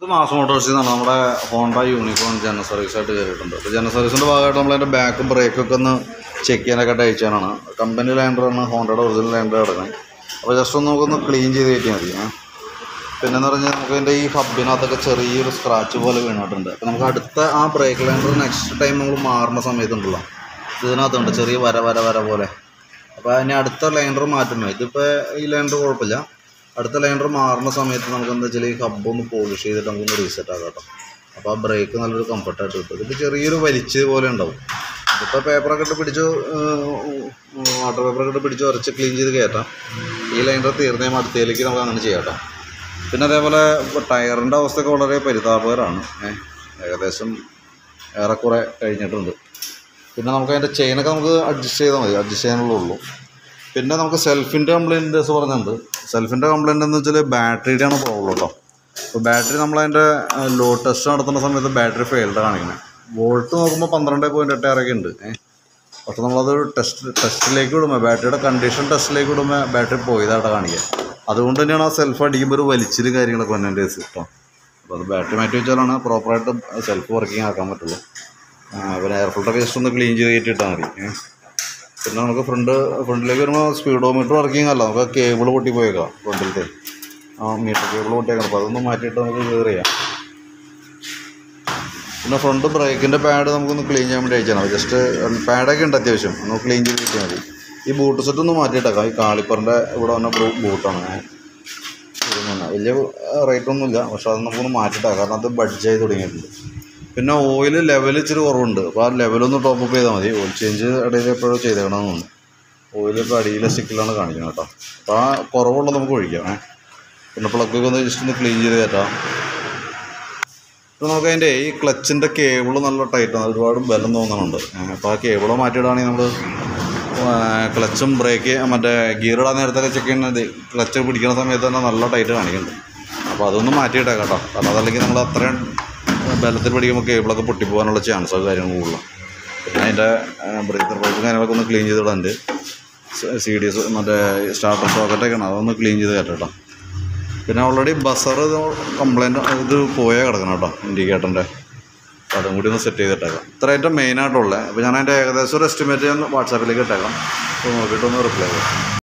ഇത് മാസ് മോട്ടോഴ്സിൽ നിന്നാണ് നമ്മുടെ ഹോണ്ട യൂണിക്കോൺ ജനറൽ സർവീസ് ആയിട്ട് കയറിയിട്ടുണ്ട് അപ്പോൾ ജനറൽ സർവീസിൻ്റെ ഭാഗമായിട്ട് നമ്മളതിൻ്റെ ബാക്കും ബ്രേക്കൊക്കെ ഒന്ന് ചെക്ക് ചെയ്യാനൊക്കെ അയച്ചാണ് കമ്പനി ലാൻഡറാണ് ഹോണ്ടയുടെ ഒറിജിനൽ ലാൻഡർ കിടക്കുന്നത് അപ്പോൾ ജസ്റ്റ് ഒന്ന് നമുക്കൊന്ന് ക്ലീൻ ചെയ്ത് കയറ്റിയാൽ മതി ഏ. പിന്നെന്ന് പറഞ്ഞാൽ നമുക്ക് ഇതിൻ്റെ ഈ ഹബിനകത്തൊക്കെ ചെറിയൊരു സ്ക്രാച്ച് പോലെ വീണിട്ടുണ്ട് അപ്പോൾ നമുക്ക് അടുത്ത ആ ബ്രേക്ക് ലാൻഡർ നെക്സ്റ്റ് ടൈം നമ്മൾ മാറുന്ന സമയത്തുണ്ടല്ലോ ഇതിനകത്തുണ്ട് ചെറിയ വര വര വര പോലെ അപ്പോൾ അതിന് അടുത്ത ലൈനർ മാറ്റുമ്പോൾ ഇതിപ്പോൾ ഈ ലൈനർ കുഴപ്പമില്ല അടുത്ത ലൈനർ മാറുന്ന സമയത്ത് നമുക്ക് എന്താ വെച്ചാൽ ഈ ഹബ്ബ് ഒന്ന് പോളിഷ് ചെയ്തിട്ട് നമുക്കൊന്ന് റീസെറ്റ് ആക്കാം കേട്ടോ അപ്പോൾ ആ ബ്രേക്ക് നല്ലൊരു കംഫർട്ടായിട്ട് കിട്ടും ഇതിപ്പോൾ ചെറിയൊരു വലിച്ച് പോലെ ഉണ്ടാവും ഇതിപ്പോൾ പേപ്പറൊക്കെ ഇട്ട് പിടിച്ച് വാട്ടർ പേപ്പറൊക്കെ ഇട്ട് പിടിച്ച് ഉരച്ച് ക്ലീൻ ചെയ്ത് കയറ്റാം ഈ ലൈനർ തീർന്നേ അടുത്തയിലേക്ക് നമുക്ക് അങ്ങനെ ചെയ്യാം കേട്ടോ പിന്നെ അതേപോലെ ടയറിൻ്റെ അവസ്ഥയൊക്കെ വളരെ പരിതാപകരമാണ് ഏഹ് ഏകദേശം ഏറെക്കുറെ കഴിഞ്ഞിട്ടുണ്ട് പിന്നെ നമുക്ക് അതിൻ്റെ ചെയിനൊക്കെ നമുക്ക് അഡ്ജസ്റ്റ് ചെയ്താൽ മതി അഡ്ജസ്റ്റ് ചെയ്യാനുള്ളൂ പിന്നെ നമുക്ക് സെൽഫിൻ്റെ കംപ്ലയിൻറ്റേഴ്സ് പറഞ്ഞിട്ടുണ്ട് സെൽഫിൻ്റെ കംപ്ലയിൻ്റ് എന്ന് വെച്ചാൽ ബാറ്ററിയുടെയാണ് പ്രോബ്ലം കേട്ടോ അപ്പോൾ ബാറ്ററി നമ്മളതിൻ്റെ ലോ ടെസ്റ്റ് നടത്തുന്ന സമയത്ത് ബാറ്ററി ഫെയിൽഡ് കാണിക്കുന്നത് വോൾട്ട് നോക്കുമ്പോൾ പന്ത്രണ്ട് പോയിൻറ്റ് എട്ട് ആറൊക്കെ ഉണ്ട് ഏഹ് പക്ഷെ നമ്മളത് ടെസ്റ്റ് ടെസ്റ്റിലേക്ക് വിടുമ്പോൾ ബാറ്ററിയുടെ കണ്ടീഷൻ ടെസ്റ്റിലേക്ക് വിടുമ്പോൾ ബാറ്ററി പോയതായിട്ട് കാണിക്കുക അതുകൊണ്ട് തന്നെയാണ് ആ സെൽഫ് അടിക്കുമ്പോൾ ഒരു വലിച്ചിൽ കാര്യങ്ങളൊക്കെ വന്നതിൻ്റെ കേസ് കേട്ടോ അപ്പോൾ അത് ബാറ്ററി മാറ്റി വെച്ചാലാണ് പ്രോപ്പറായിട്ട് സെൽഫ് വർക്കിംഗ് ആക്കാൻ പറ്റുള്ളൂ ആ, പിന്നെ എയർ ഫിൽറ്ററൊക്കെ ജസ്റ്റ് ഒന്ന് ക്ലീൻ ചെയ്ത് കയറ്റിയിട്ടാൽ മതി ഏ. പിന്നെ നമുക്ക് ഫ്രണ്ട് ഫ്രണ്ടിലേക്ക് വരുമ്പോൾ സ്പീഡോമീറ്റർ വർക്കിംഗ് അല്ല നമുക്ക് കേബിൾ പൊട്ടി പോയേക്കാം ഫ്രണ്ടിലത്തെ ആ മീറ്റർ കേബിൾ പൊട്ടിയേക്കണം അപ്പോൾ അതൊന്ന് മാറ്റിയിട്ട് നമുക്ക് ക്ലിയർ ചെയ്യാം പിന്നെ ഫ്രണ്ട് ബ്രേക്കിൻ്റെ പാഡ് നമുക്കൊന്ന് ക്ലീൻ ചെയ്യാൻ വേണ്ടി അയച്ചാൽ മതി ജസ്റ്റ് പാഡൊക്കെ ഉണ്ട് അത്യാവശ്യം ഒന്ന് ക്ലീൻ ചെയ്ത് കിട്ടിയാൽ മതി ഈ ബൂട്ട് സെറ്റ് ഒന്ന് മാറ്റിയിട്ടേക്കാം ഈ കാളിപ്പറിൻ്റെ ഇവിടെ വന്ന ബൂ- ബൂട്ടാണ് ഇരുന്നൂറ് വലിയ റേറ്റ് ഒന്നുമില്ല പക്ഷെ അത് നമുക്കൊന്ന് മാറ്റിയിട്ടാണ് കാരണം അത് ബഡ്ജ് ആയി തുടങ്ങിയിട്ടുണ്ട് പിന്നെ ഓയിൽ ലെവൽ ഇച്ചിരി കുറവുണ്ട് അപ്പോൾ ആ ലെവലൊന്ന് ടോപ്പ് അപ്പ് ചെയ്താൽ മതി ഓയിൽ ചേഞ്ച് ഇടയിൽ എപ്പോഴും ചെയ്തേക്കണമെന്നുണ്ട് ഓയിൽ ഇപ്പോൾ അടിയിലെ സ്റ്റിക്കിലാണ് കാണിക്കുന്നത് കേട്ടോ അപ്പോൾ ആ കുറവുള്ളത് നമുക്ക് ഒഴിക്കാം ഏ. പിന്നെ പ്ലഗൊക്കെ ഒന്ന് ജസ്റ്റ് ഒന്ന് ക്ലീൻ ചെയ്ത് കയറ്റാം ഇപ്പോൾ നമുക്ക് അതിൻ്റെ ഈ ക്ലച്ചിൻ്റെ കേബിൾ നല്ല ടൈറ്റാണ് ഒരുപാട് ബലം തോന്നുന്നുണ്ട് അപ്പോൾ ആ കേബിൾ മാറ്റിയിടുകയാണെങ്കിൽ നമ്മൾ ക്ലച്ചും ബ്രേക്ക് മറ്റേ ഗിയർ ഇടാൻ നേരത്തൊക്കെ ചെക്ക് ചെയ്യുന്നത് ക്ലച്ച് പിടിക്കുന്ന സമയത്ത് തന്നെ നല്ല ടൈറ്റ് കാണിക്കുന്നുണ്ട് അപ്പോൾ അതൊന്ന് മാറ്റിയിട്ടേക്കാം കേട്ടോ കാരണം അതല്ലെങ്കിൽ നമ്മൾ അത്രയും ബലത്തിൽ പിടിക്കുമ്പോൾ കേബിളൊക്കെ പൊട്ടിപ്പോകാനുള്ള ചാൻസോ കാര്യങ്ങളും കൂടുതലാണ് പിന്നെ അതിൻ്റെ ബ്രേക്കർ പൈപ്പ് കാര്യങ്ങളൊക്കെ ഒന്ന് ക്ലീൻ ചെയ്തിടാണ്ട് സി ഡി എസ് മറ്റേ സ്റ്റാർട്ടർ സോക്കറ്റൊക്കെയാണ് അതൊന്ന് ക്ലീൻ ചെയ്ത് കയറ്റാം കേട്ടോ പിന്നെ ഓൾറെഡി ബസർ കംപ്ലൈൻറ്റ് ഇത് പോയേ കിടക്കണം കേട്ടോ ഇൻഡിക്കേറ്ററിൻ്റെ അതും കൂടി ഒന്ന് സെറ്റ് ചെയ്തിട്ടേക്കാം ഇത്ര ഐറ്റം മെയിനായിട്ടുള്ളത് അപ്പോൾ ഞാൻ അതിൻ്റെ ഏകദേശം ഒരു എസ്റ്റിമേറ്റ് ഞാൻ വാട്സാപ്പിലേക്ക് ഇട്ടേക്കാം അപ്പോൾ നോക്കിയിട്ടൊന്ന് റിപ്ലൈ ചെയ്യാം